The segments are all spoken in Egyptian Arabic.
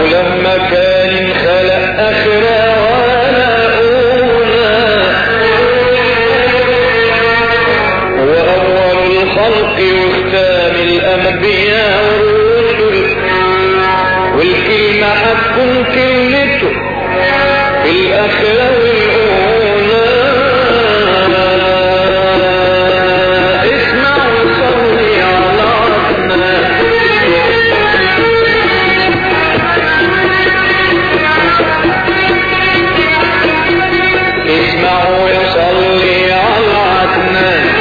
ولما كان خلق آخرة ولا أولى هو أول الخلق وختام الأنبياء والرسل والكلمة هتكون كلمته في الآخرة والأولى اسمع وصلي على عدنان اسمع وصلي على عدنان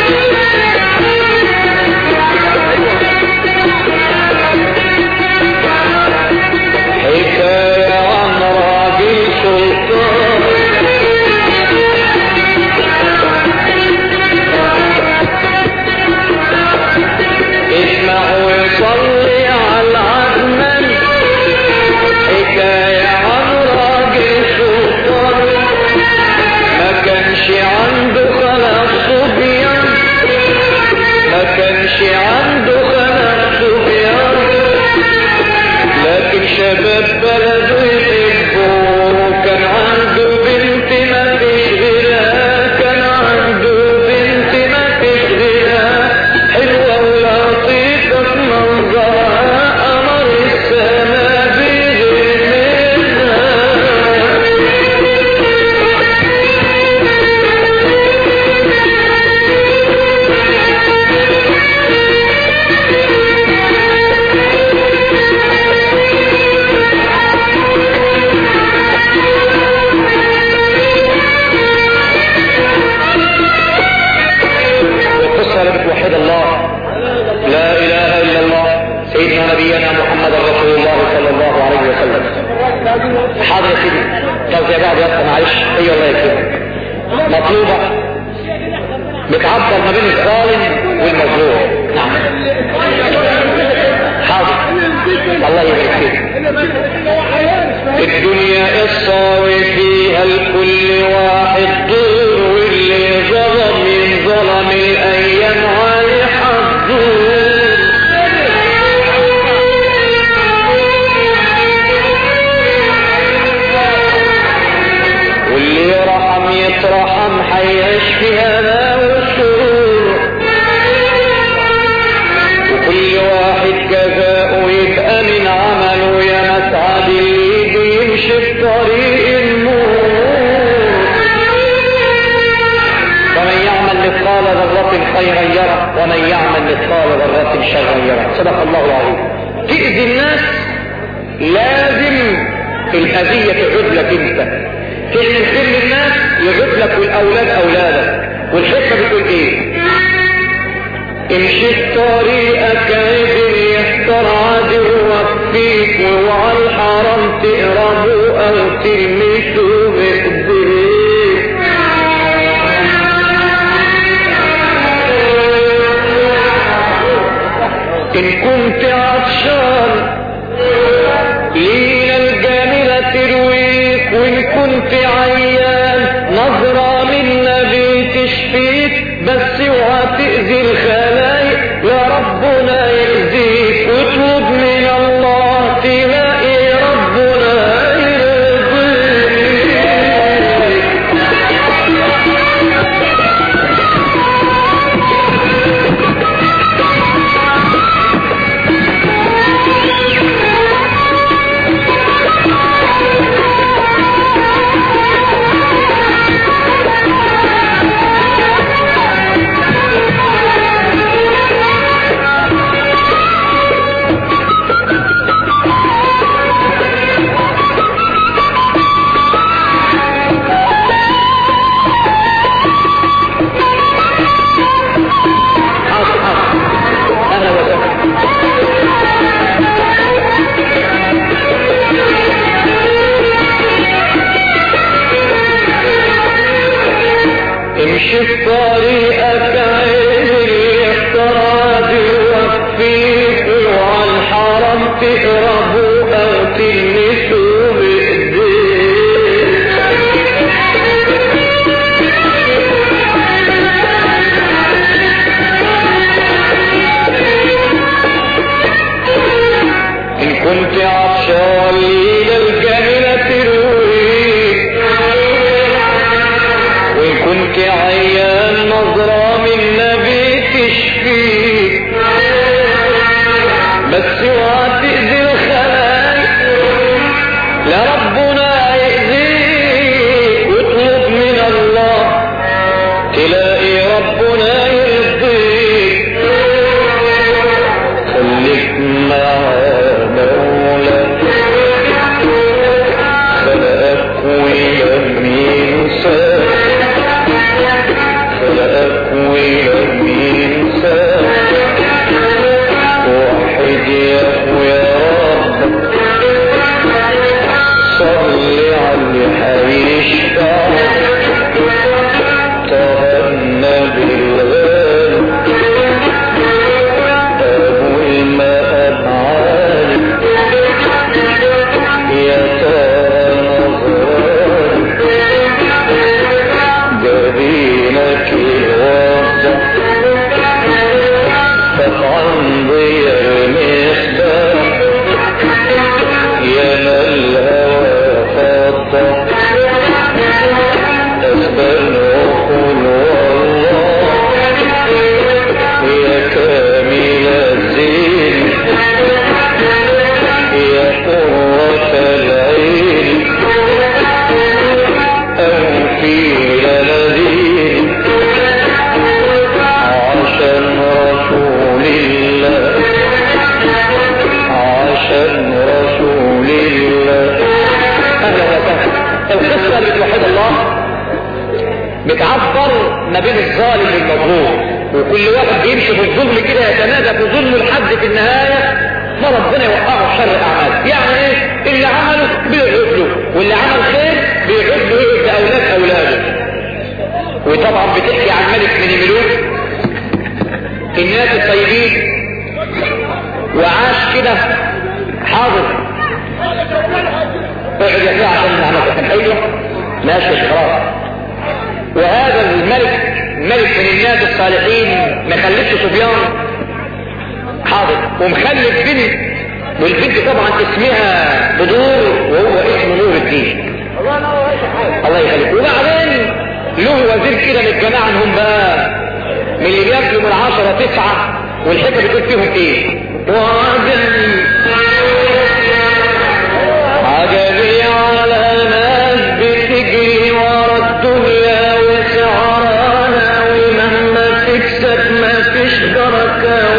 حكاية عن راجل سلطان اسمع وصلي على عدنان حكاية عن راجل سلطان ما كانش عنده خلق صبيان ما كانش عنده خلق صبيان لكن شباب بلده يحبوه كان عنده بنت ما تشغلها كان عنده بنت ما تشغلها حلوة ولطيفة في منظرها قمر السما بيغير منها القصة اللي بتوحد الله لا إله إلا الله سيدنا نبينا محمد رسول الله صلى الله عليه وسلم حاضر يا سيدي طب يا بعض يا معلش اي الله يكرمك مطلوبة بتعبر ما بين الظالم والمظلوم نعم حاضر الله يبارك فيك الدنيا قصة وفيها الكل واحد دور واللي ظلم من ظلم الأيام عليه حظور واللي رحم يترحم حيعيش في هنا والسرور وكل واحد جزاؤه يبقى من عمله يا مسعد اللي بيمشي في طريق النور ومن يعمل مثقال ذرة خيرا يره ومن يعمل مثقال ذرة شرا يره صدق الله العظيم تأذي الناس لازم الأذية تعود لك انت تعمل خير للناس يعود لك والأولاد أولادك والحكمة بتقول ايه امشي في طريقك عدل يحتر عدوك فيك وعلى الحرام تقربوا او تلمسوا بايديك ان كنت عطشان لينا الجميلة ترويك وان كنت عيان نظرة من نبي تشفيك بس اوعى تأذي الخلايق يا ربنا يأذيك وتوب من الله تلاقي ربنا يرضيك الليلة الجميلة ترويك وإن كنت عيان نظرة من نبي تشفيك بس اوعى تأذي الخلايق لا ربنا يأذيك واطلب من الله تلاقي ربنا يرضيك خليك مع مولاك خلقك ويمين ساك خلقك ويمين ساك واحد يا اخويا ربك صلي على اللي هيشفعك طه النبي الغالي ابو الماء معالي يا ترى نظراني جبينك الوضع فقمضي المصباح يا ما الهوى فضة أسبل وقل والله يا كامل الزين يا قرة العين أوفي للذين عشان رسول الله عشان رسول الله أهلا وسهلا القصة اللي توحد الله بتعبر ما بين الظالم والمظلوم وكل واحد بيمشي في الظلم كده يتنادى في ظلم لحد في النهاية ما ربنا يوقعه شر الأعمال يعني ايه اللي عمله بيعود له واللي عمل خير بيعود له ايه بأولاد أولاده وطبعا بتحكي عن ملك من الملوك الناس الطيبين وعاش كده حاضر اقعد يا اخي عشان نعمل كان حلوه ماشي خلاص وهذا الملك ملك من الناس الصالحين ما خلفش صبيان حاضر ومخلف بنت والبنت طبعا اسمها بدور وهو اسمه نور الدين الله يخليك وبعدين له وزير كده من الجماعه انهم بقى من اللي بياكلوا من عشرة تسعة والحكمة بتقول فيهم ايه وعجبي عجبي على ناس بتجري ورا الدنيا وسعرانا ومهما تكسب ما فيش بركة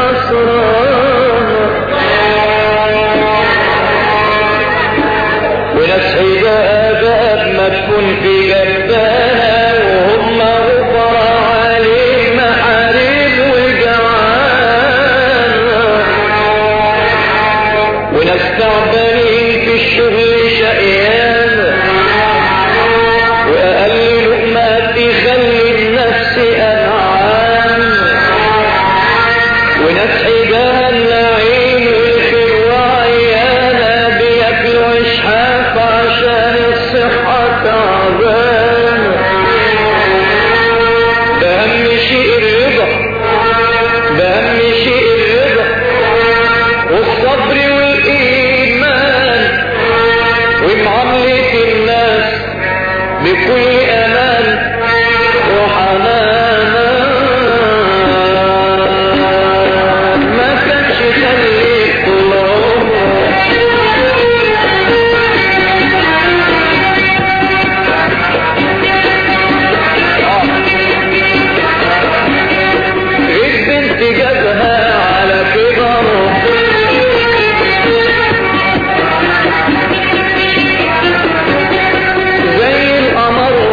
وخسرانة وناس عيدها باب ما تكون في جبانها وهم غفر عليه محاريب وجعان وناس تعبانين في الشغل شقيان وأقل لقمة تخلي النفس أنعام وناس عيدان لعين والخير وعيانة بياكلوا إشحاف عشان الصحة تعبان ده أهم شيء الرضا ده أهم شيء الرضا والصبر والإيمان ومعاملة الناس بكل أمان وحنان ما كانش خليك طول البنت جابها على كبر زي القمر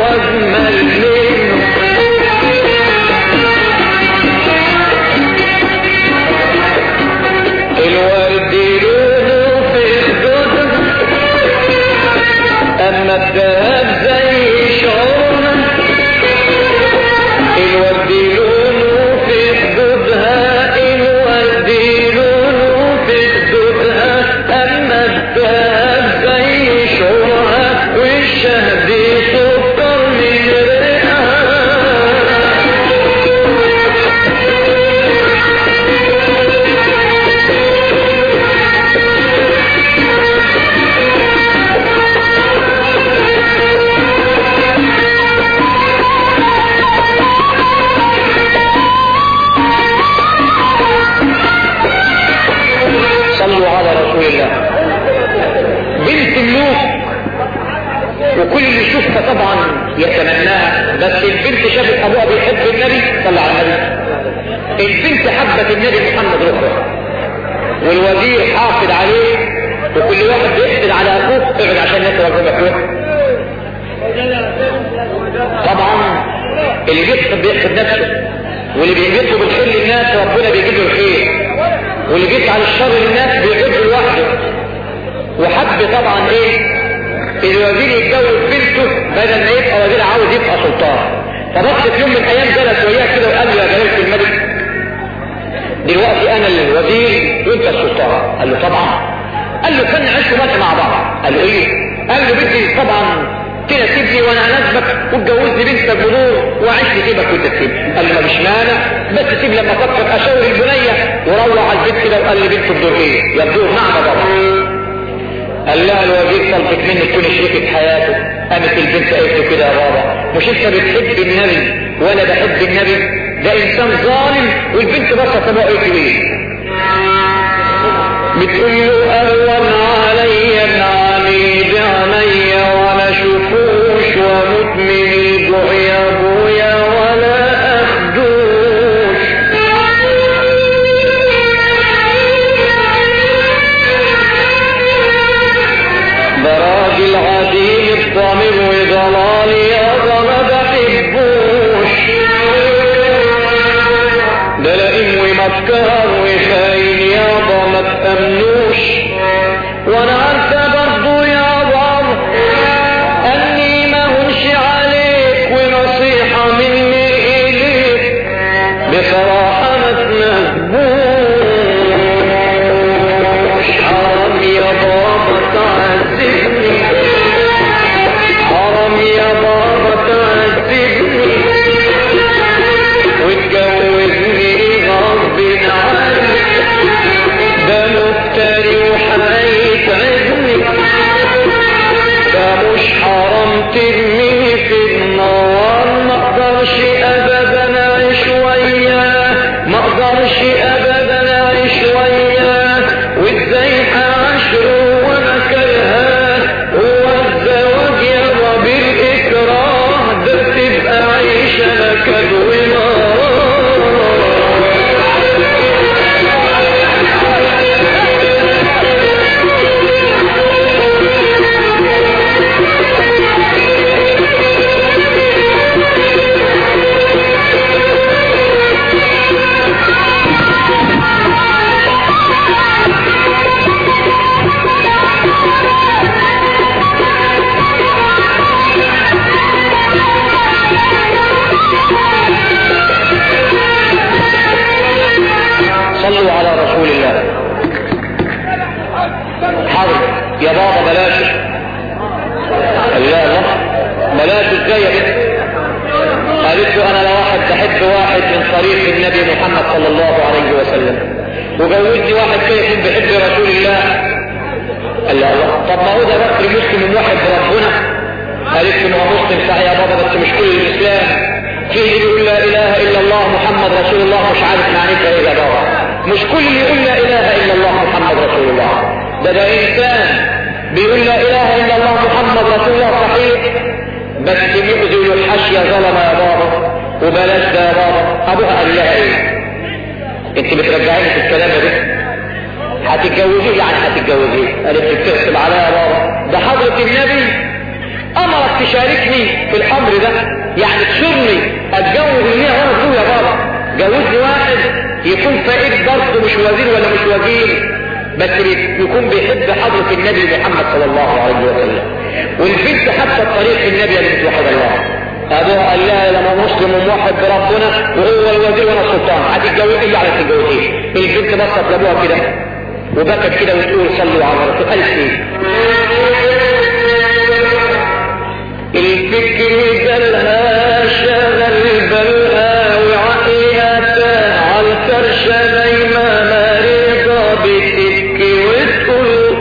رسول الله بنت الملوك وكل اللي يشوفها طبعا يتمناها بس البنت شافت ابوها بيحب النبي صلى على النبي البنت حبت النبي محمد رسول والوزير حافظ عليه وكل واحد بيحسد على اخوه ابعد عشان يقرا زي اخوه طبعا اللي بيحسد بيحسد نفسه واللي بيجيب بالخير للناس ربنا بيجيب له الخير واللي بيسعى الشر للناس بيجيب له لوحده وحب طبعا ايه الوزير يتجوز بنته بدل ما يبقى وزير عاوز يبقى سلطان فبص في يوم من الايام جلس وياه كده وقال له يا جلاله الملك دلوقتي انا الوزير وانت السلطان قال له طبعا قال له كان عشوا مات مع بعض قال له ايه قال له بدي طبعا كده سيبني وانا اناسبك واتجوزني بنتك بنور وعشت سيبك وانت تسيبني قال له مش مانع بس سيب لما افكر اشاور البنيه وروح على البنت كده وقال لي بنت الدور ايه يا الدور نعم طبعا قال لها الوزير طلبت مني تكون شريكة حياته قامت البنت قالت له كده يا بابا مش انت بتحب النبي وانا بحب النبي ده انسان ظالم والبنت بس طبعا قالت ايه بتقول له اهون علي العمي بعيني ولا شفوش ومت من الجوع يا ابويا ولا اخدوش ده راجل عديم الضمير وضلالي يابا ما بحبوش ده لئيم ومكار وخاين يابا ما تأمنوش وانا عارفة برضو يا بابا اني ما هنش عليك ونصيحة مني اليك بصراحة ما تنهبوش حرام يا بابا تعذبني حرام يا بابا تعذبني وتجوزني غصب عنك ده مفتري وحيتعبني ده مش حرام ترميني في النار ما اقدرش ابدا اعيش وياه ما اقدرش ابدا اعيش وياه وازاي هعشره وانا كرهاه هو الزواج يابا بالاكراه ده تبقى عيشه نكد ونار صلوا على رسول الله حاضر يا بابا بلاش قال لا لا بلاش ازاي يا بنت قالت له انا لو واحد بحب واحد من طريق النبي محمد صلى الله عليه وسلم وجوزني واحد كده يكون بيحب رسول الله قال لا لا طب ما هو ده بكر مسلم واحد بربنا قالت له ما هو مسلم صحيح يا بابا بس مش كل الاسلام في اللي بيقول لا اله الا الله محمد رسول الله مش عارف معناتها ايه يا بابا مش كل اللي يقول لا اله الا الله محمد رسول الله ده ده انسان بيقول لا اله الا الله محمد رسول الله صحيح بس يؤذي الحشية ظلم يا بابا وبلاش ده يا بابا ابوها قال لها ايه انت بترجعيني في الكلام ده هتتجوزيه يعني هتتجوزيه قالت لي بتغسل عليا يا بابا ده حضرة النبي امرك تشاركني في الامر ده يعني تشرني اتجوز اللي وانا فيه يا بابا جوزني واحد يكون فقير برضه مش وزير ولا مش وزير بس يكون بيحب حضرة النبي محمد صلى الله عليه وسلم والبنت حتى طريق النبي اللي بتوحد الله ابوها قال لها لما مسلم وموحد بربنا وهو الوزير وانا السلطان هتتجوزي ايه على تتجوزيش البنت بصت لابوها كده وبكت كده وتقول صلوا على الرسول قالت ايه الفكر جالها شغل بالها وعقلها تاه على الفرشة نايمة مريضة بتبكي وتقول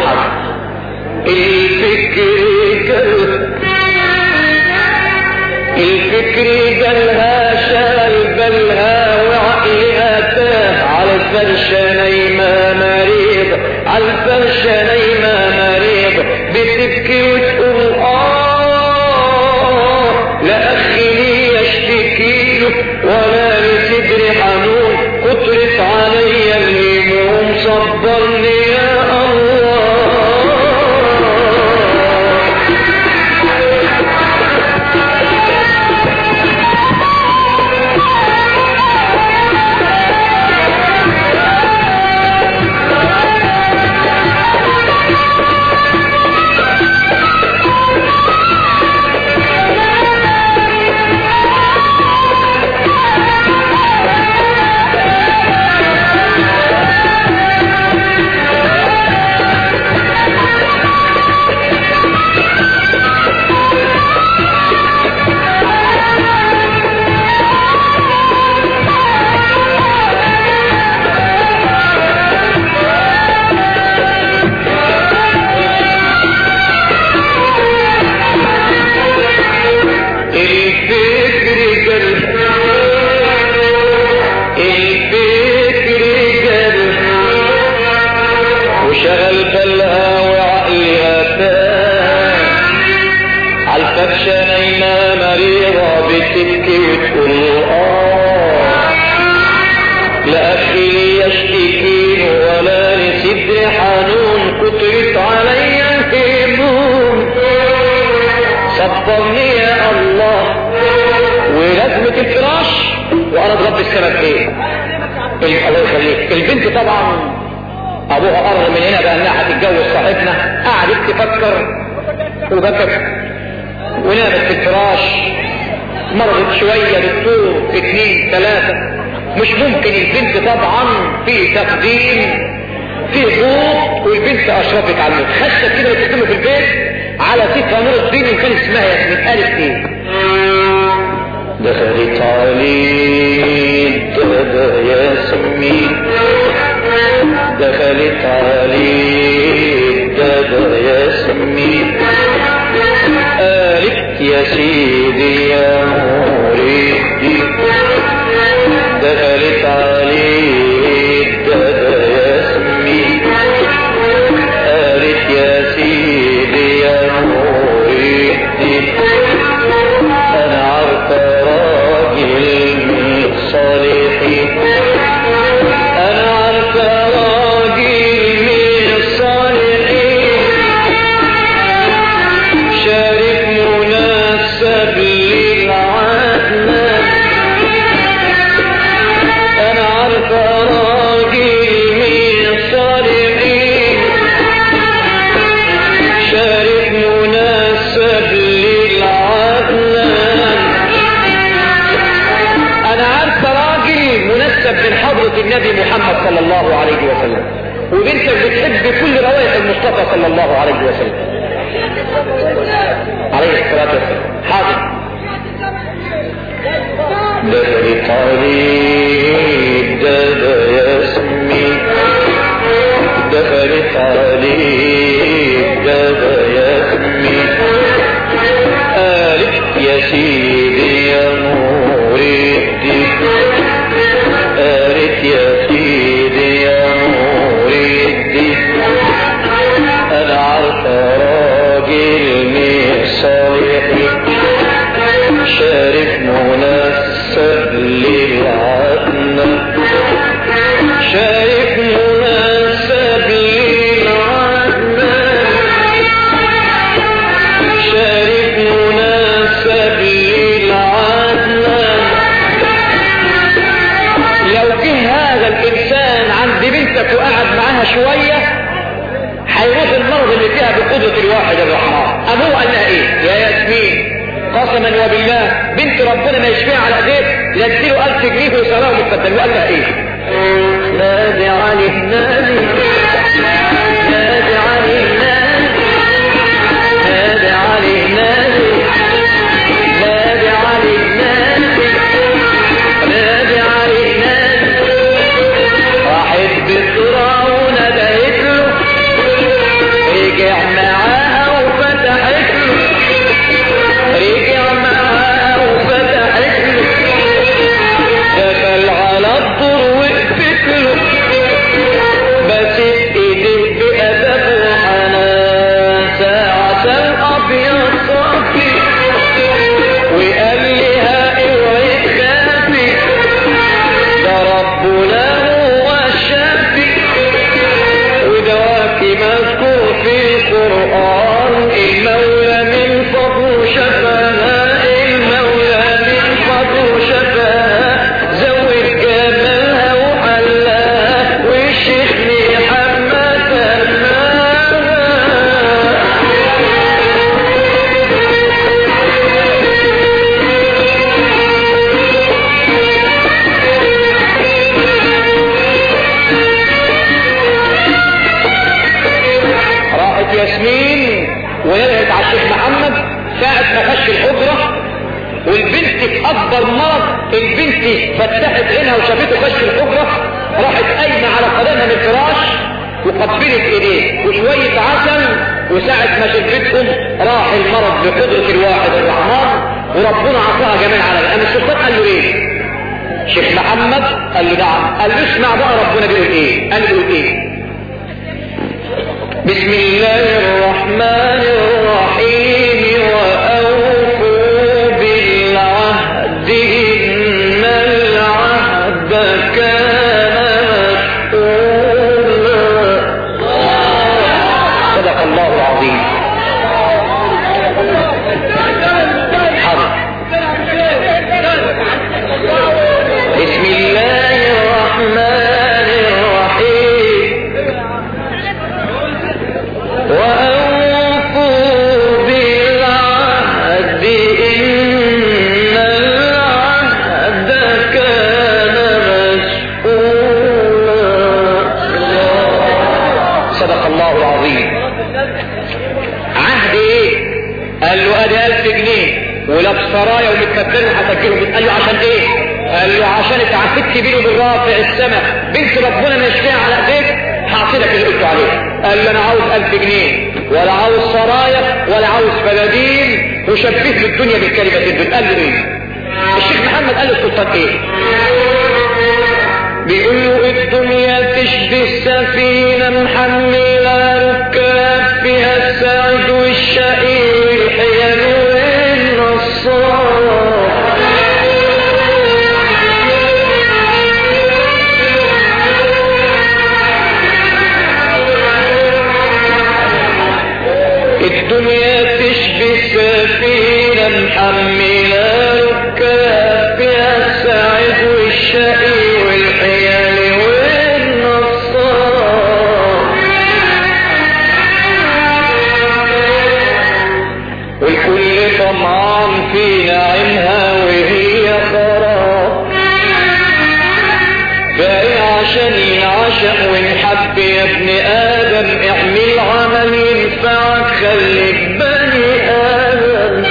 اه الفكر جالها الفكر جالها شال بالها وعقلها تاه على الفرشة نايمة مريض على الفرشة نايمة مريض بتبكي وتقول آه لا أخي لي يشتكي له ولا لصدري حنون كترت علي الهموم صبرني يا الله الفكر جل الفكر جل وشغل بالها وعقلها تاه عالفرشة نايمة مريضة بتبكي وتقول آه لا أخي يشتكي ولا لصدر حنون كترت علي الهموم صبرني يا الله ولازمة الفراش وانا برب السبب ايه ال- الله يخليك البنت طبعا ابوها قرر من هنا بانها هتتجوز صاحبنا قعدت تفكر وبكت ونامت في الفراش مرضت شوية دكتور اثنين ثلاثة مش ممكن البنت طبعا في تقديم في ضوء والبنت اشرفت على الموت خشت كده وتكتبه في البيت على ستة نور الدين وكان اسمها ياسمين قالت ايه دخلت علي الدهب ياسمين دخلت علي الدهب ياسمين قالت يا سيدي يا مريدي دخلت علي الدهب ياسمين قالت يا سيدي يا مريدي انا عارفه راجل من الصالحين انا عارفه راجل من الصالحين شارك مناسب للعدنان انا عارفه راجل من الصالحين شارك مناسب للعدنان انا عارفه راجل منسب من حضرة النبي محمد صلى الله عليه وسلم وبنتك بتحب كل روائح المصطفى صلى الله عليه وسلم عليه الصلاة والسلام حاضر دخلت عليه الدادة ياسمين دخلت عليه الدادة ياسمين قالت يا سيدي يا نور الدين قالت يا سيدي يا نور الدين انا عارفه راجل من الصالحين شارف منسب للعدنى شارف منسب للعدنى شارف منسب للعدنى لو جه هذا الانسان عند بنتك وقعد معاها شويه هيروح المرض اللي فيها بقدرة الواحد الرحمن ابوه قال لها ايه يا ياسمين قسما وبالله بنت ربنا ما يشفيها على ايديك لا اديله 1000 جنيه ويصلاه مقدم وقال لها ايه نادي عليه نادي نادي عليه نادي نادي عليه نادي نادي عليه نادي نادي عليه نادي راحت بسرعة وندهت له رجع معاها وفتحت له رجع معاها البنت فتحت عينها وشافته خش الحجرة راحت قايمة على قدمها من الفراش وقبلت ايديه وشوية عسل وساعة ما شفتهم راح المرض بقدرة الواحد الرحمن وربنا عطاها جمال على الأمن السلطان قال له ايه شيخ محمد قال له نعم قال له اسمع بقى ربنا بيقول ايه قال له بيقول ايه بسم الله الرحمن الرحيم وأوفوا بالعهد إن العهد كان مسؤولا صدق الله العظيم حاضر بسم الله الرحمن الرحيم وأوفوا بالعهد إن العهد كان مسؤولا صدق الله العظيم عهد ايه قال له ادي الف جنيه ولاب سرايا ومتكبرين هسجلهم قال له عشان ايه قال له عشان انت عفت بيني وبين رافع السماء بنت ربنا مش فيها على ايديك هعطيلك اللي قلت عليه قال له انا عاوز الف جنيه ولا عاوز سرايا ولا عاوز فلادين وشبهت لي الدنيا بالكلمتين دول قال له ايه الشيخ محمد قال للسلطان ايه بيقول له الدنيا تشبه سفينة محملة ركاب فيها السعد والشقي والحيل والنصار الدنيا تشبه سفينة محملة ركاب فيها السعد والشقي والحيل والنصار والكل طمعان في نعيمها وهي خراب فايه عشان ينعشق ونحب يا ابن ادم اعمل عمل ينفعك خليك بني ادم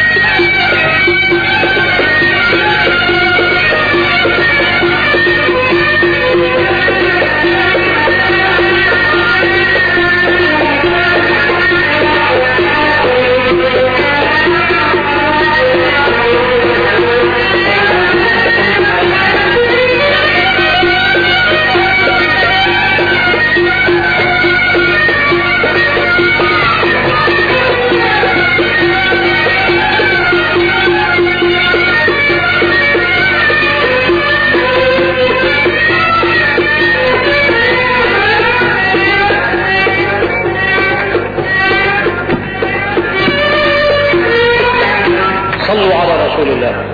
صلوا على رسول الله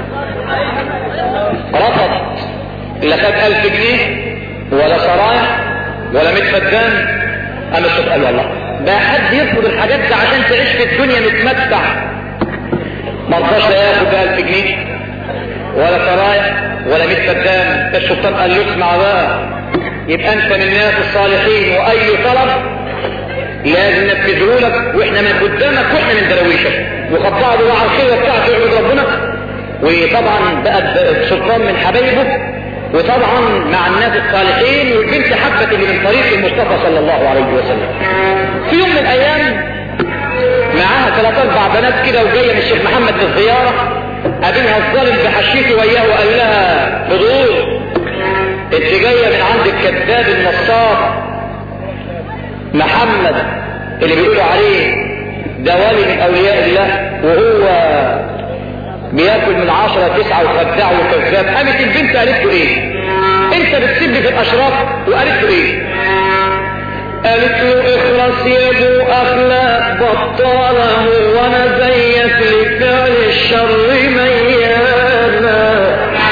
رفض لا خد ألف جنيه ولا سرايا ولا ميت فدان أنا الشيخ قال والله ده حد يرفض الحاجات دي عشان تعيش في الدنيا متمتع ما رضاش لا ياخد ألف جنيه ولا سرايا ولا ميت فدان السلطان قال له اسمع بقى يبقى انت من الناس الصالحين واي طلب لازم نفذه لك واحنا من قدامك واحنا من درويشك وقطعوا له على الخير بتاعته يعبد ربنا وطبعا بقى السلطان من حبايبه وطبعا مع الناس الصالحين والبنت حبت اللي من طريق المصطفى صلى الله عليه وسلم في يوم من الايام معاها ثلاث اربع بنات كده وجايه من الشيخ محمد للزياره قابلها الظالم بحشيته وياه وقال لها فضول انت جايه من عند الكذاب النصاب محمد اللي بيقولوا عليه ده ولي من اولياء الله وهو بياكل من عشرة تسعة وخداع وكذاب قامت البنت قالت له ايه انت بتسيب لي في الاشراف وقالت له ايه قالت له اخلص يا ابو اخلاق بطاله وانا زيك لفعل الشر ميانا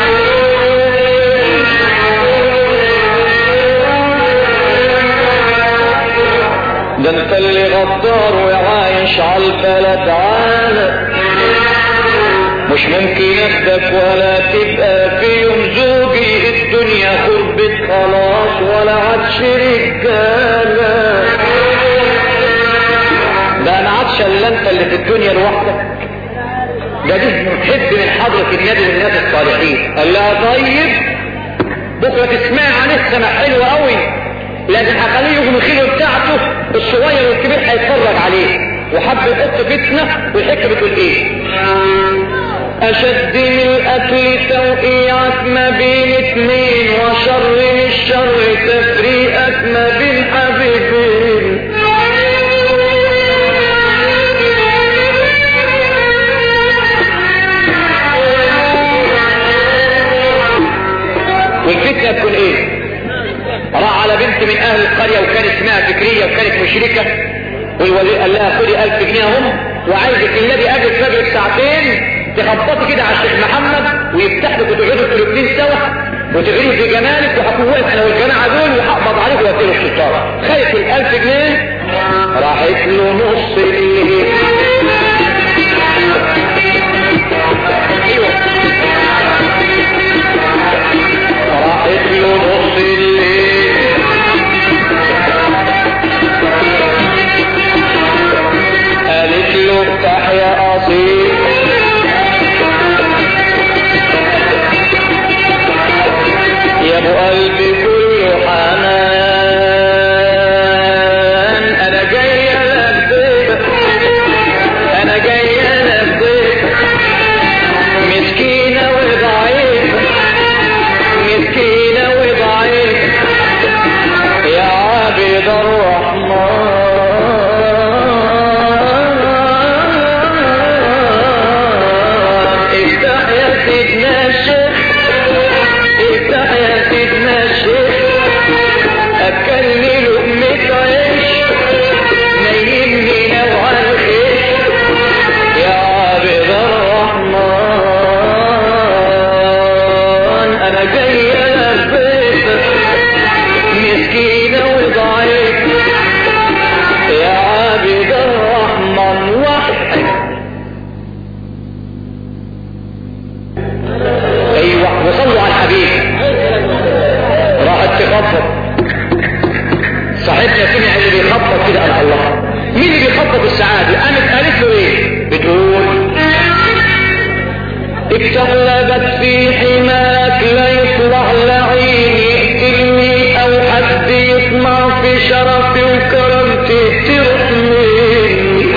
ده انت اللي غدار وعايش على البلد عالم مش ممكن ياخدك ولا تبقى في يوم زوجي الدنيا خربت خلاص ولا عادش رجاله ده انا عادش الا انت اللي في الدنيا لوحدك ده دي محب من حضرة النبي والناس الصالحين قال لها طيب بكرة تسمع عن السماء حلوة قوي لازم هخليه يجي من الخيل بتاعته الصغير والكبير هيتفرج عليه وحب يحط فتنة والحكة بتقول ايه أشد من الأكل توقيعك ما بين اتنين وشر من الشر تفريقك ما بين حبيبين والفتنة تكون ايه راح على بنت من اهل القرية وكان اسمها فكرية وكانت مشركة والولي قال لها خدي 1000 جنيه اهم وعايزك النبي قبل فجر ساعتين تخبطي كده على الشيخ محمد ويفتح لك وتقعدوا انتوا الاثنين سوا وتغري في جمالك وهكون واقف انا والجماعه دول وهقبض عليك واديله الشطاره خايف ال 1000 جنيه راحت له نص الليل ايوه راحت له نص الليل قالت له افتح يا اصيل يا ابو قلبي كله حنان انا جاي البيت انا جاي البيت مسكينه وضعيفه مسكينه وضعيفه يا عابد الرحمن افتح يا سيدنا الشيخ افتح يا سيدنا الشيخ اكلني لقمة عيش نيمني نوع الخير يا عابد الرحمن انا جاي البيت مسكينة وضعيفة يا عابد الرحمن وحدك ايوه وصلوا على الحبيب راحت تخبط صاحبنا سمع اللي بيخبط كده قال الله مين اللي بيخبط السعادة قامت قالت له ايه بتقول اتغلبت في حماك لا يطلع لعين يقتلني او حد يطمع في شرفي وكرامتي تروح مني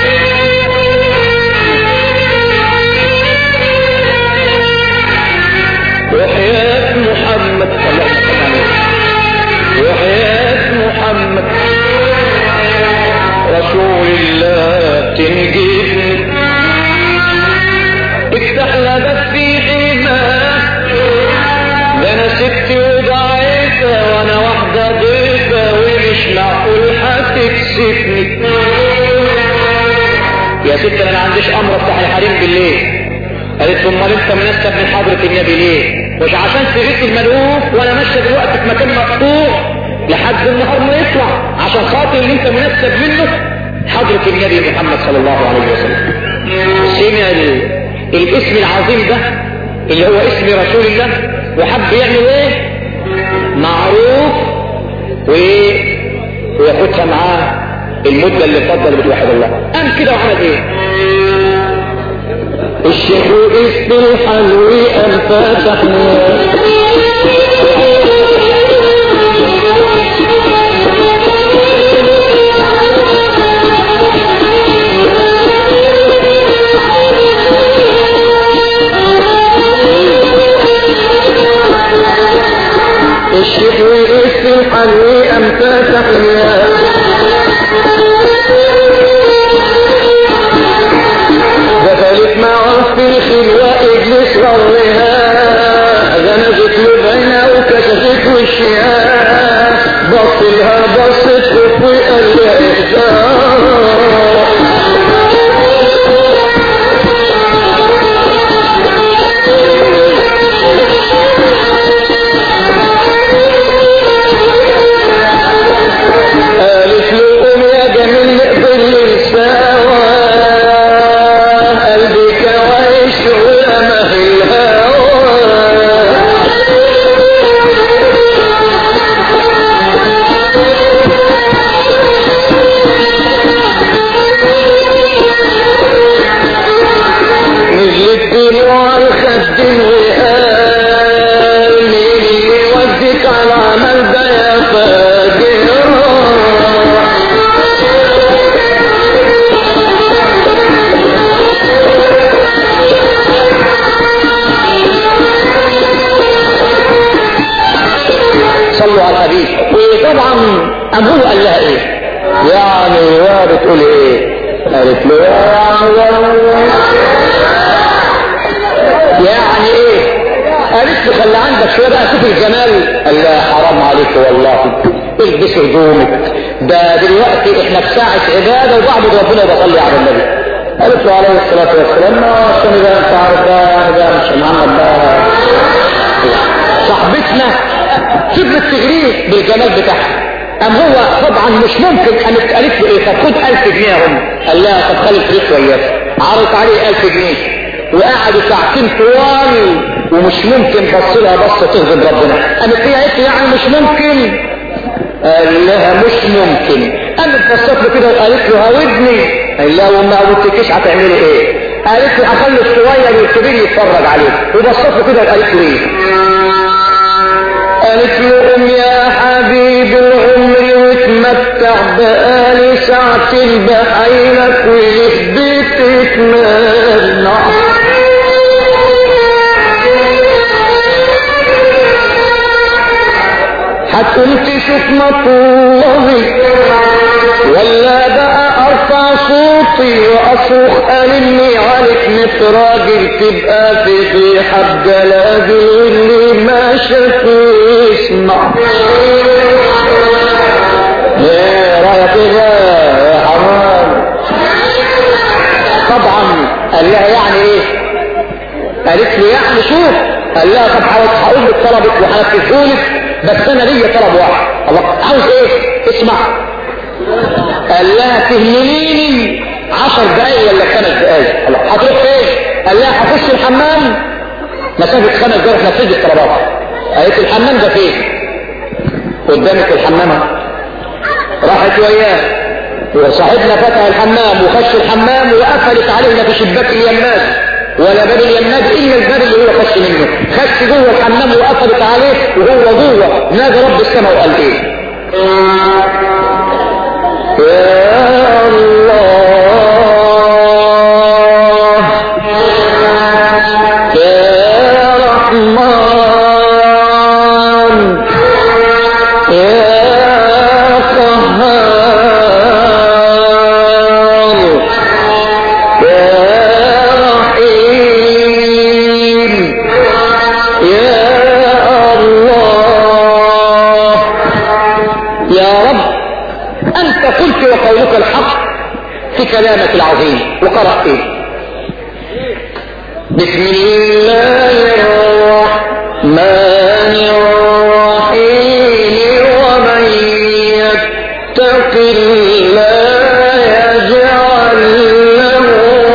وحياة محمد اللهم صل عليه وحياة محمد رسول الله تنجدني استحلبت في حماه ده انا ست وضعيفة وانا واحدة ضيفة ومش معقول هتكسفني يا ست انا ما عنديش امر افتح الحريم بالليل قالت له امال انت منسب من حضرة النبي ليه مش عشان تغيث الملوك وانا ماشيه دلوقتي في مكان مقطوع لحد النهار ما يطلع عشان خاطر اللي انت منسب منه حضرة النبي محمد صلى الله عليه وسلم سمع ال- الاسم العظيم ده اللي هو اسم رسول الله وحب يعمل ايه معروف وايه وياخدها معاه المدة اللي فضل بتوحد الله قام كده وعمل ايه الشيخ اسم الحلو قام فتحنا الشيخ اسم الحلو قام فتحنا دخلت معه في الخلوة اجلس ورها قام هو قال لها ايه يعني يا بتقول ايه قالت له يعني ايه قالت له خلي عندك شويه بقى شوف الجمال قال لها حرام عليك والله البس هدومك ده دلوقتي احنا في ساعه عباده وبعبد ربنا وبصلي على النبي قالت له عليه الصلاه والسلام ما عشان ده انت عارف ده ده مش محمد ده صاحبتنا فضلت تغريه بالجمال بتاعها قام هو طبعا مش ممكن قامت قالت له ايه طب خد 1000 جنيه هم قال لها طب خلي الفلوس وياك عرضت عليه 1000 جنيه وقعدوا ساعتين طوال ومش ممكن بص لها بصه تغضب ربنا قامت هي قالت له يعني مش ممكن قال لها مش ممكن قامت بصت له كده وقالت له هودني قال لها وما قلتلكيش هتعملي ايه قالت له هخلي الصغير والكبير يتفرج عليه وبصت له كده وقالت له ايه قالت له قم يا حبيب العمر واتمتع بقالي ساعتين بحيلك ويخبيك تتمنع هتقوم تشوف مطلبي ولا بقى ارفع صوتي واصرخ اني عليك مت راجل تبقى في في حد جلابي اللي ما شاف يسمع ايه رايك ايه يا حرام طبعا قال لها يعني ايه قالت له يعني شوف قال لها طب هقول لك طلبك وهنفذهولك بس انا ليا طلب واحد الله عاوز ايه اسمع قال لها تهمنيني عشر دقايق ولا خمس دقايق الله هتروح فين قال لها هخش الحمام مسافة خمس دقايق نفذ الطلبات قالت الحمام ده فين قدامك الحمامة راحت وياه وصاحبنا فتح الحمام وخش الحمام وقفلت علينا في شباك اليمات ولا باب اليمات الا الباب اللي هو خش منه خش جوه الحمام وقفلت عليه وهو جوه نادى رب السماء وقال ايه يا الله يا رحمن يا قهار يا رحيم يا الله يا رب أنت قلت وقولك الحق في كلامك العظيم وقرأ إيه بسم الله الرحمن الرحيم ومن يتق الله يجعل له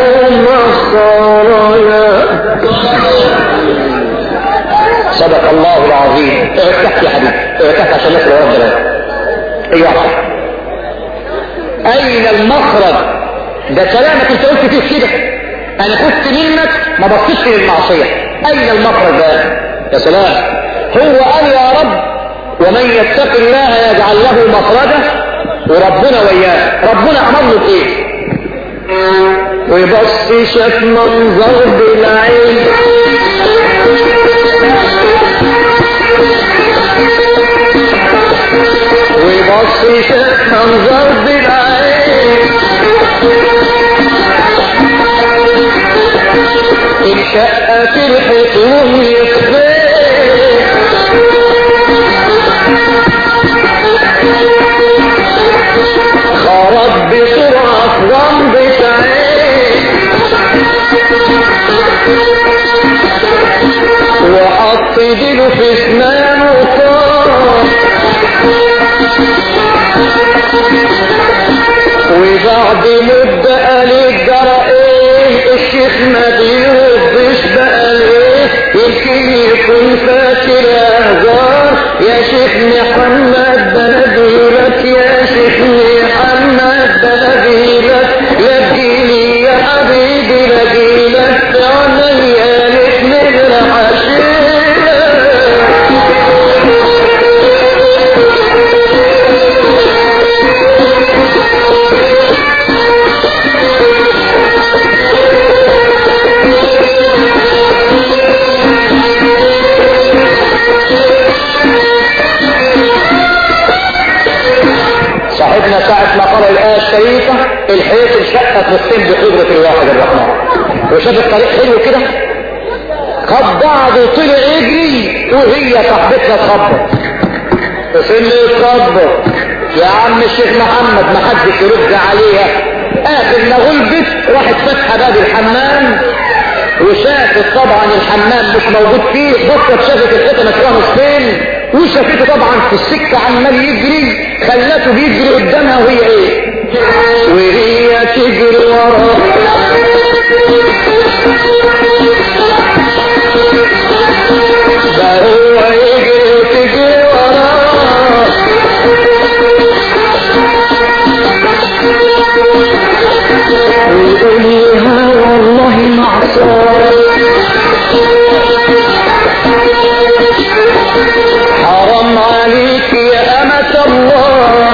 مخرجا صدق الله العظيم ارتحت يا حبيبي ارتحت عشان نقرا ربنا ايوه اين المخرج ده كلامك انت قلت فيه كده انا خدت منك ما بصيتش للمعصيه اين المخرج ده يا سلام هو قال يا رب ومن يتق الله يجعل له مخرجا وربنا وياه ربنا امر له بايه ويبص شاف منظر بالعين ويبص شاف منظر بالعين انشقت الحيطون يصفي خرج بسرعة في غمضة عين وحط ديله في اسنانه وطار وبعد مدة قال الجرى ايه الشيخ ما بيردش بقى ليه يمكن يكون فاكر اهزار يا شيخ محمد ده نبيلك يا شيخ محمد ده نبيلك لجيلي يا حبيبي لجيلك فعلا يا ليت نجرح الشقة في الصين بقدرة الواحد الرحمن وشاف الطريق حلو كده خد بعض وطلع يجري وهي صاحبتها تخبط فين تخبط يا عم الشيخ محمد ما حدش يرد عليها اخر ما غلبت راحت فاتحه باب الحمام وشافت طبعا الحمام مش موجود فيه بكره شافت الحته مكانه فين وشافته طبعا في السكه عمال يجري خلته بيجري قدامها وهي ايه وهي تجري وراه ده هو يجري وتجري وراه ويقول لها والله معصار حرام عليك يا أمة الله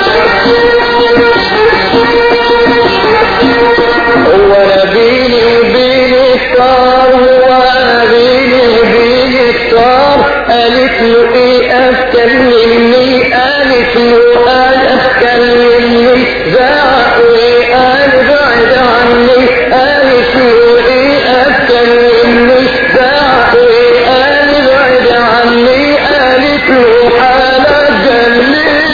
هو انا بيني وبينك طار هو انا بيني وبينك طار قالت له ايه اتكلمني قالت له انا اتكلمني زعق وايه قال بعد عني قالت له ايه اتكلمني زعق وايه قال بعد عني قالت له حالة جنني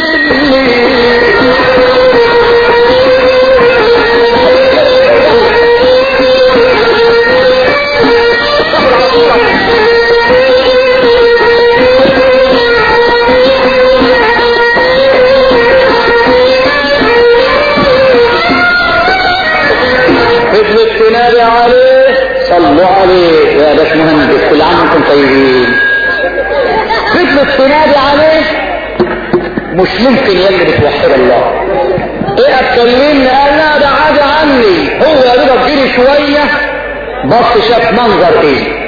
فضلت تنادي عليه صلوا عليه يا باش مهندس كل عام وانتم طيبين فضلت تنادي عليه مش ممكن يلي بتوحد الله ايه اتكلمني قال لا ده عادي عني هو يا دوبك جري شويه بص شاف منظر ايه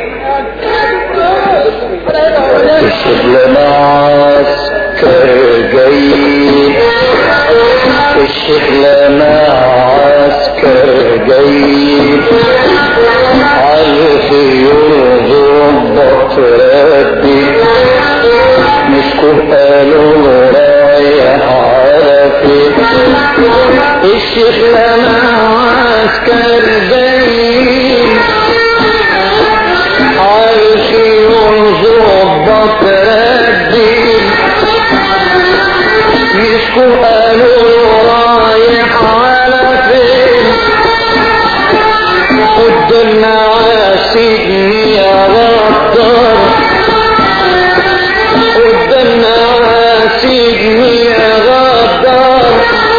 الشغل معسكر جاي الشغل معسكر جاي عارف يرضبط ربي مسكوا قالوا رايح عرفي الشغل معسكر جاي عايش يرضبط ربي مسكوا قالوا رايح على فين قدامنا عاسدني يا غدار قدامنا عاسدني يا غدار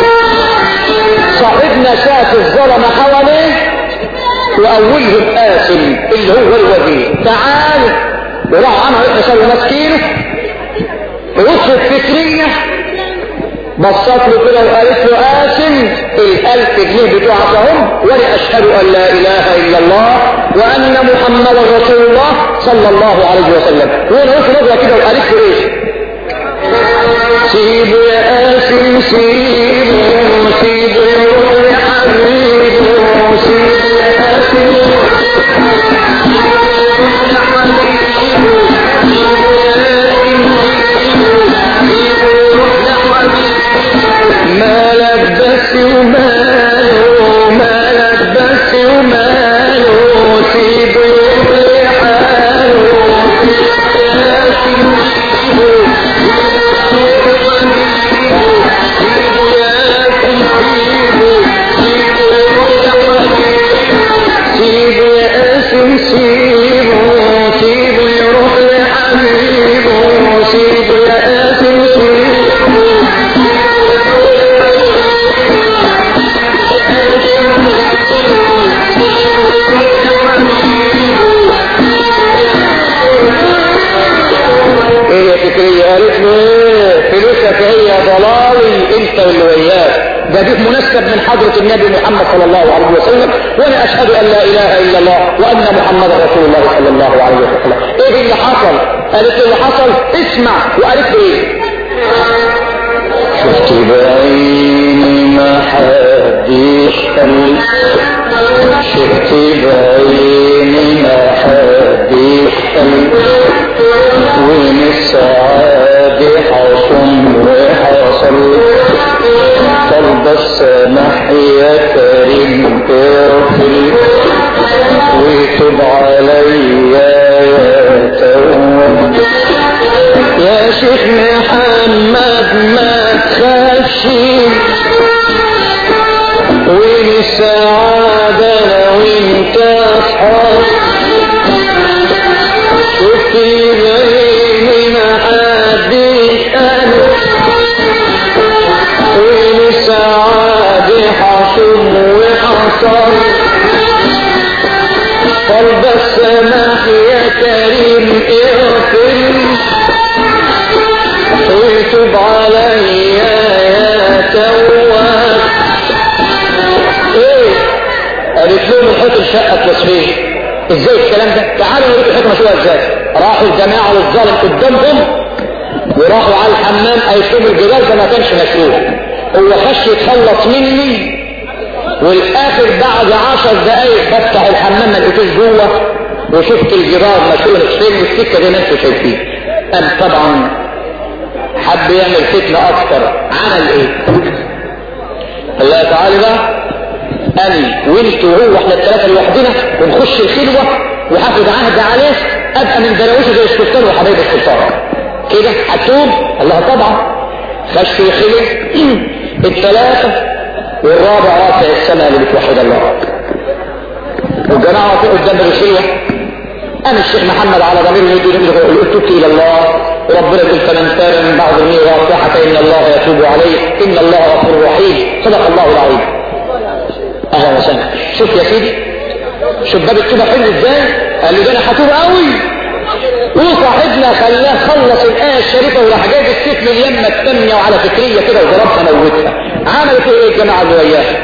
صاحبنا شاف الظلمة حواليه وأولهم قاسم اللي هو الوزير تعال وراح عمل حساب مسكينه ووصلت فكرية بصت له كده وقالت له قاسم الألف جنيه بتوعك اهم وانا أشهد أن لا إله إلا الله وأن محمدا رسول الله صلى الله عليه وسلم وانا وصل نظرة كده وقالت له إيه سيبوا يا قاسم سيبوا سيبوا يا حبيبي سيبوا يا قاسم مالك بس وماله مالك بس وماله سيبه يقضي حاله سيبه يا قاسم سيبه سيبه يروح لحبيبه سيبه يا قاسم سيبه هي فكرية قالت له ايه فلوسك هي ضلالي انت واللي وياك ده دي منسب من حضرة النبي محمد صلى الله عليه وسلم وانا اشهد ان لا اله الا الله وان محمدا رسول الله صلى الله عليه وسلم ايه اللي حصل قالت له اللي حصل اسمع وقالت له ايه شفت بعيني ما حد يسأل شفت بعيني ما حد يسأل وين السعادة حصل وحصل طلب السمح يا كريم تخلص فيه ازاي الكلام ده تعالوا نوريك الحكمة شوية ازاي راحوا الجماعة والظالم قدامهم وراحوا على الحمام ايتم الجدار ده ما كانش مسؤول هو خش يتخلص مني والاخر بعد عشر دقايق بفتح الحمام ما لقيتوش جوه وشفت الجدار مشؤول فين والسكه زي ما انتم شايفين قام طبعا حب يعمل فتنه اكتر عمل ايه؟ قال لها تعالي بقى انا وانت وهو احنا الثلاثه لوحدنا ونخش الخلوه وحافظ عهد عليه ابقى من دراوشه زي السلطان وحبايب السلطان كده هتوب الله طبعا خش الخلوه الثلاثه والرابع رافع السماء اللي بتوحد الله والجماعه وقفوا قدام الخلوه قام الشيخ محمد على ضمير يدي يقول تبت الى الله وربنا يقول فمن تاب من بعد ذنبه واصلح فان الله يتوب عليه ان الله غفور رحيم صدق الله العظيم اهلا وسهلا شوف يا سيدي شوف باب التوبه حلو ازاي قال لي ده انا هتوب قوي وصاحبنا خلاه خلص الايه الشريفه وراح جايب السيف من اليمه الثانيه وعلى فكريه كده وضربها موتها عملت ايه الجماعه اللي وياها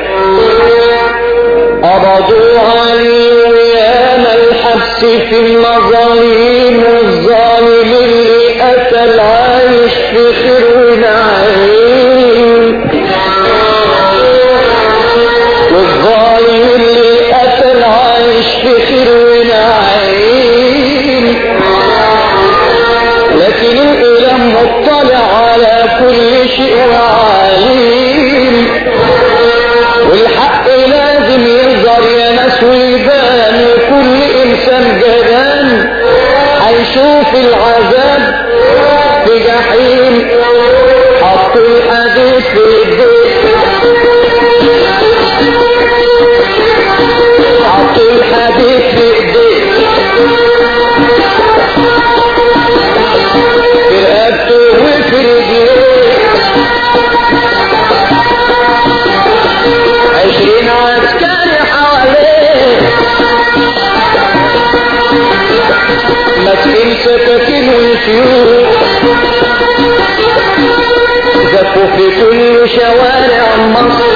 قبضوا ايام الحبس في المظالم الظالم اللي اتى العايش في خير ونعيم والظالم اللي اتى العايش في خير ونعيم لكن الاله مطلع على كل شيء وعليم والحق لازم يظهر يا ناس ويبان وكل انسان جبان هيشوف العذاب في جحيم حطوا الحديث في البيت حطوا الحديث في ايديه في رقبته وفي رجليه عشرين عسكري حواليه ماسكين سكاكين وسيوف زفوا في كل شوارع مصر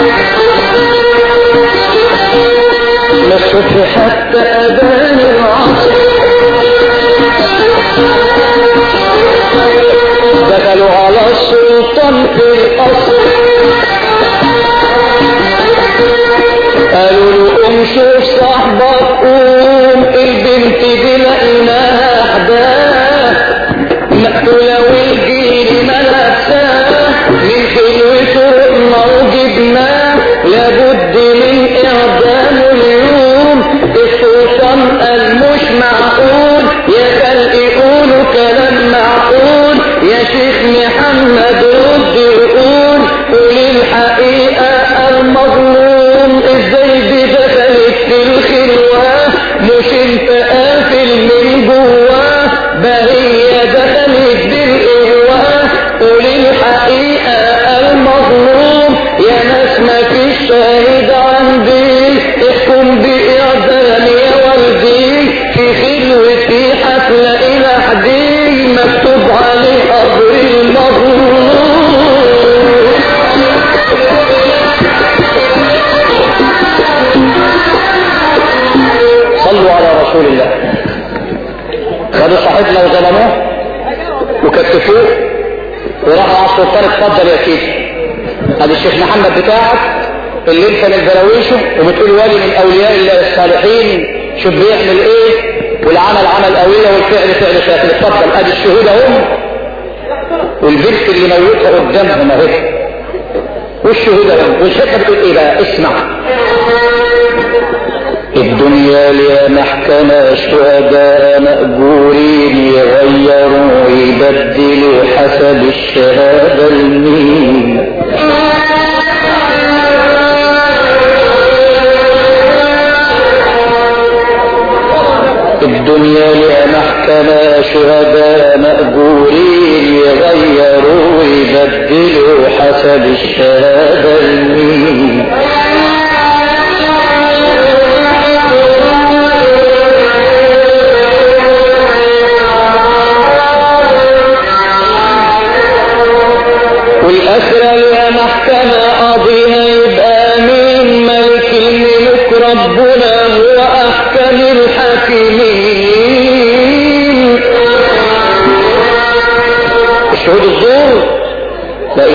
من الصبح حتى أذان العصر دخلوا على السلطان في القصر قالوا له قوم شوف صاحبك قوم البنت دي لقيناها احداث مقتولة والجيل ملابساه من خلوته رقنا وجبناه لابد من اعدامه اليوم السلطان قال مش معقول يا خلق قولوا كلام معقول يا شيخ محمد رد يقول قول الحقيقة المظلوم ازاي دي دخلت في الخلوة مش انت قافل من جواه بهي دخلت بالإغواء قول الحقيقة المظلوم يا ناس ما فيش شاهد عندي احكم بإعدام يا والدي في خلوتي هتلاقي لحدي مكتوب عليه قبر المظلوم صلوا على رسول الله خدوا صاحبنا وظلموه وكتفوه وراحوا على السلطان اتفضل يا سيدي ادي الشيخ محمد بتاعك اللي انت من دراويشه وبتقول ولي من اولياء الله الصالحين شوف بيعمل ايه والعمل عمل قوية والفعل فعل شاكر اتفضل ادي الشهود اهم والبنت اللي موتها قدامهم اهي والشهود اهم والحكمة بتقول ايه بقى اسمع الدنيا ليا محكمة شهداء مأجورين يغيروا يبدلوا حسب الشهادة المين الدنيا ليا محكمة شهداء مأجورين يغيروا يبدلوا حسب الشهادة المين والأسرى لها محكمة قاضيها يبقى مين ملك الملوك ربنا هو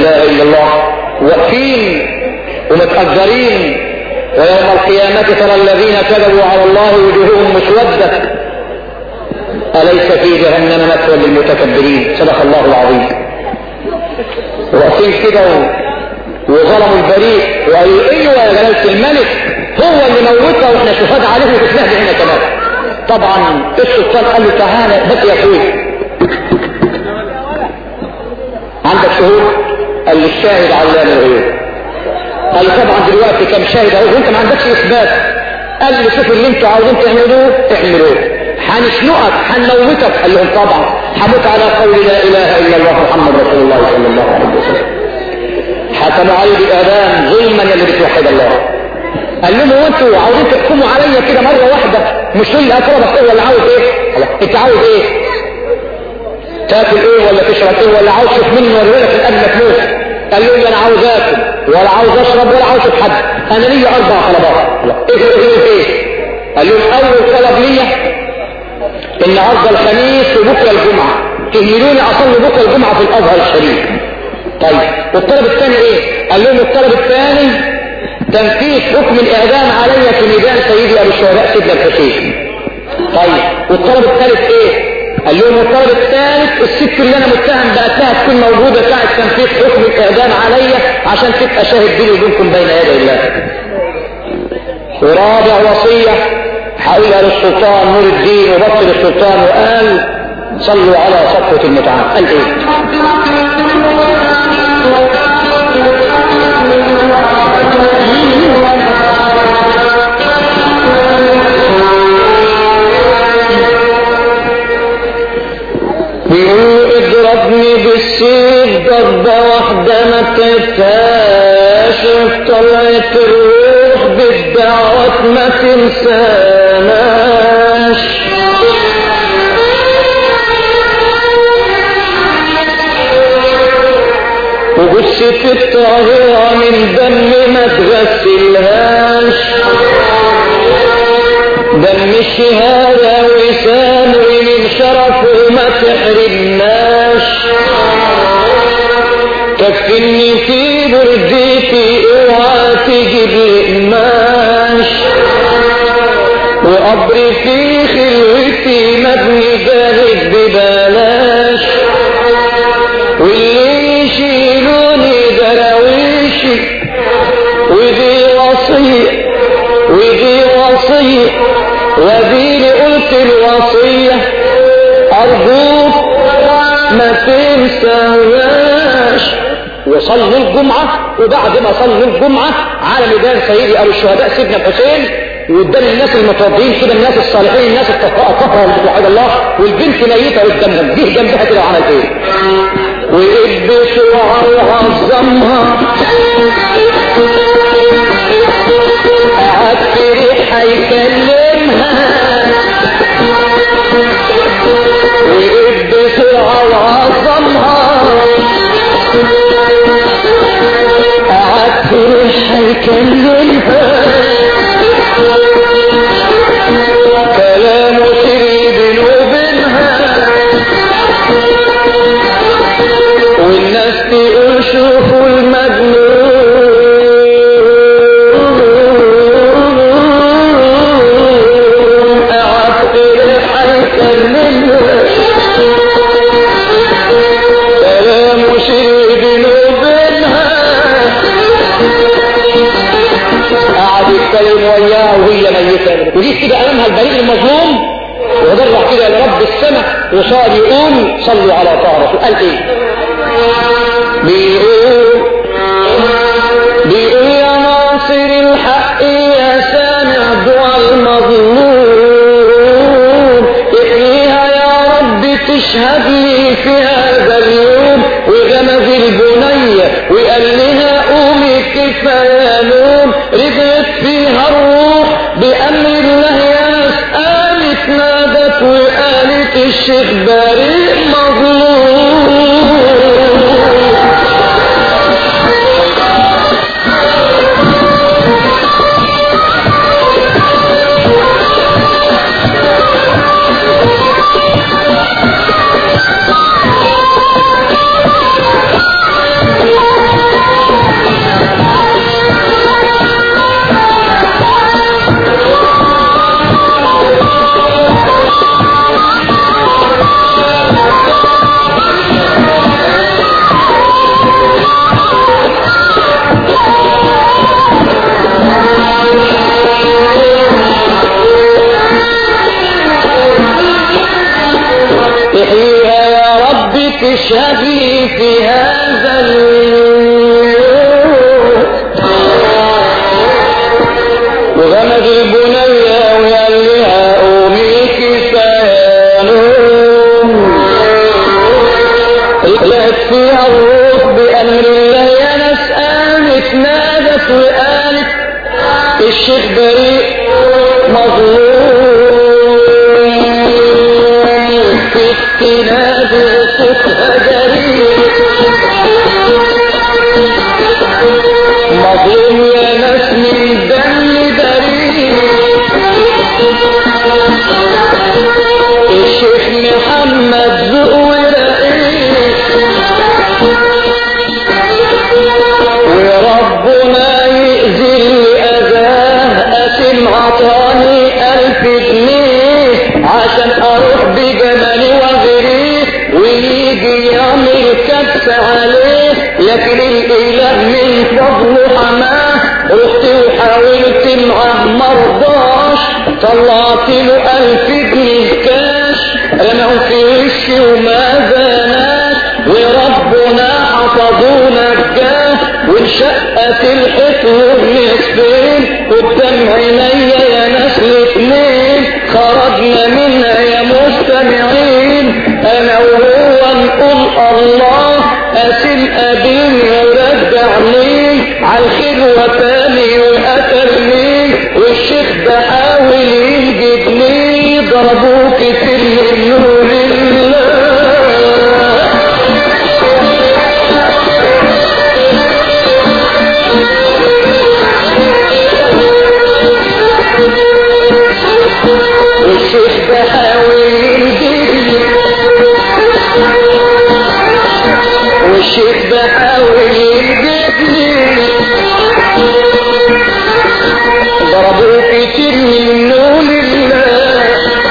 اله الا الله واقفين ومتأجرين ويوم القيامة ترى الذين كذبوا على الله وجوههم مسودة أليس في جهنم مثوى للمتكبرين صدق الله العظيم واقفين كده وظلموا البريء وقالوا ايوه يا جلالة الملك هو اللي موتها واحنا شهاد عليه وشفناه بعيننا كمان طبعا السلطان قال له تعالى بس يا اخوي عندك شهود قال لي الشاهد علام الغيوب قال لي طبعا دلوقتي كم شاهد اهو وانت ما عندكش اثبات قال لي شوف اللي انتوا عاوزين تعملوه اعملوه هنشنقك هنموتك قال لهم طبعا هموت على قول لا اله الا الله محمد رسول الله صلى الله عليه وسلم حكموا عليه بالاذان ظلما اللي بتوحد الله قال لهم هو انتوا عاوزين تحكموا عليا كده مره واحده مش تقول لي اكرمك ايه ولا عاوز ايه؟ انت عاوز ايه؟ تاكل ايه ولا تشرب ايه ولا عاوز تشوف مني ولا لك قبل ما تموت قال له انا عاوز اكل ولا عاوز اشرب ولا عاوز اشوف حد انا ليا اربع طلبات ايه ايه ايه قال له اول طلب ليا النهارده الخميس وبكره الجمعه تهملوني اصلي بكره الجمعه في الازهر الشريف طيب والطلب الثاني ايه قال لهم الطلب الثاني تنفيذ حكم الاعدام علي في ميدان سيدي ابو الشهداء سيدنا الحسين طيب والطلب الثالث ايه قال لهم الطلب الثالث الست اللي انا متهم بقتها تكون موجوده ساعه تنفيذ حكم الاعدام عليا عشان تبقى شاهد بيني وبينكم بين يدي الله ورابع وصيه حولها للسلطان نور الدين وبطل السلطان وقال صلوا على صفوة المتعة قال ايه بيقول اضربني بالسيف ضربة واحدة ما تكتشف طلعت الروح بالدعوات ما تنساناش وجثة الطاهرة من دم ما تغسلهاش دم الشهادة وسام من شرفه ما تحرمناش كفني في برديتي اوعى تجيب القماش وقبري في خلوتي مبني جاهز ببلاش واللي يشيلوني دراويشي ودي وصية ودي وصية ودي قلت الوصية أرجوك ما تنساهاش وصلوا الجمعة وبعد ما صلوا الجمعة على ميدان سيدي أبو الشهداء سيدنا الحسين وقدام الناس المتوضئين كده الناس الصالحين الناس الطهرة اللي بتوحد الله والبنت ميتة قدامهم جه جنبها كده وعمل ايه؟ وإد بسرعة وعظمها قعدت ريح هيكلمها وإد بسرعة وعظمها قعدت ريح هيكلمها كلامه سري بينه وبينها والناس تقول شوفوا المجنون قعدت ريح هيكلمها كلامه سري بينه وبينها قعد يتكلم وياه وهي ميتة ودي كده امامها البريء المظلوم وضرع كده لرب السماء وصار يقول صلوا على طه رسول قال ايه بيقول بيقول يا ناصر الحق يا سامع دعاء المظلوم احييها يا رب تشهد لي في هذا اليوم وغمز البنية وقال لها قومي كفاية نوم رجعت فيها الروح بأمر الله ياس قالت نادت وقالت الشيخ بريء مظلوم احييها يا رب تشهد لي في هذا اليوم وغمد البنية وقال لها قومي كفانون لقيت فيها الروح بأمر الله يا ناس قامت نادت وقالت الشيخ بريء مظلوم في التناد صوتها جريء مظلوم يا ناس من دم بريء الشيخ محمد ذوق وربنا يأذي أذاه أتم عطاني ألف جنيه عشان أروح بجمالي وغيريه ويجي يعمل كبس عليه لكن الإله من فضله حماه رحت وحاولت معاه مرضاش طلعت له ألف جنيه كاش رموا في وشي وما زاناش وربنا حفظونا الجاه وانشقت الحيط نصفين قدام عينيا يا ناس الاتنين خرجنا منها يا مستمعين انا وهو نقول الله اسيب ابيني ورجعني عالخلوة تاني وقتلني والشيخ ده حاول ينجدني ضربوه كتير من نور الله والشيخ بحاول ينجدني والشيخ بحاول ينجدني ضربوا كتير من نور الله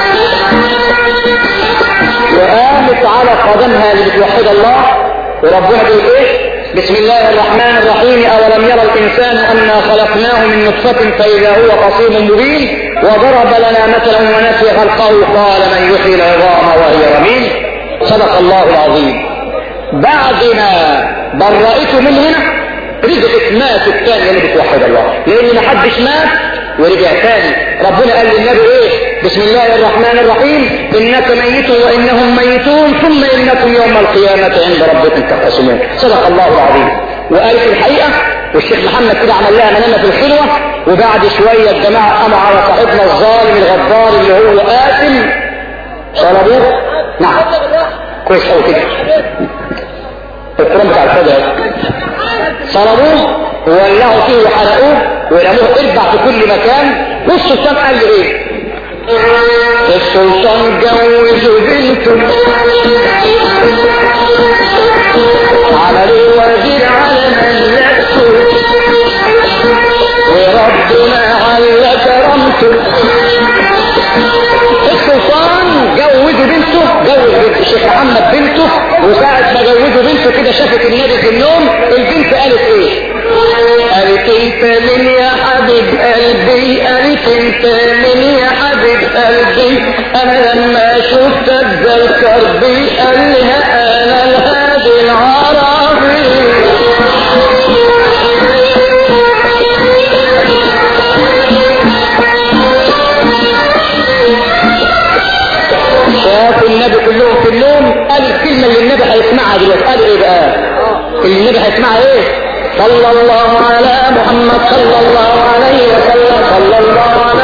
وقامت على قدمها اللي بتوحد الله وربنا بيقول ايه بسم الله الرحمن الرحيم أولم يرى الإنسان أنا خلقناه من نطفة فإذا هو خصيم مبين وضرب لنا مثلا ونسي خلقه قال من يحيي العظام وهي رميم صدق الله العظيم بعد ما برأته من هنا رجعت مات الثانية اللي بتوحد الله لأن ما حدش مات ورجع ثاني ربنا قال للنبي ايه بسم الله الرحمن الرحيم انك ميت وانهم ميتون ثم انكم يوم القيامة عند ربكم تختصمون صدق الله العظيم وقال في الحقيقة والشيخ محمد كده عمل لها منامة في الخلوة وبعد شوية الجماعة قاموا على صاحبنا الظالم الغدار اللي هو قاتل صلبوه نعم كويس قوي كده الكلام بتاع الفجر صلبوه وولعوا فيه وحرقوه ورموه اربع في كل مكان والسلطان قال لي ايه السلطان جوزوا بنته عملوا وزير على ملكته وربنا على كرمته السلطان جوزوا بنته جوز بنت الشيخ محمد بنته وساعة ما جوزوا بنته كده شافت النبي في النوم البنت قالت ايه قالت انت من يا حبيب قلبي قالت انت من يا حبيب قلبي انا لما شفتك ذكر بي قال لها انا الهادي العربي شافوا النبي كلهم في النوم قال الكلمة اللي النبي هيسمعها دلوقتي قال ايه بقى اللي النبي هيسمعها ايه صلى الله على محمد صلى الله عليه وسلم صلى الله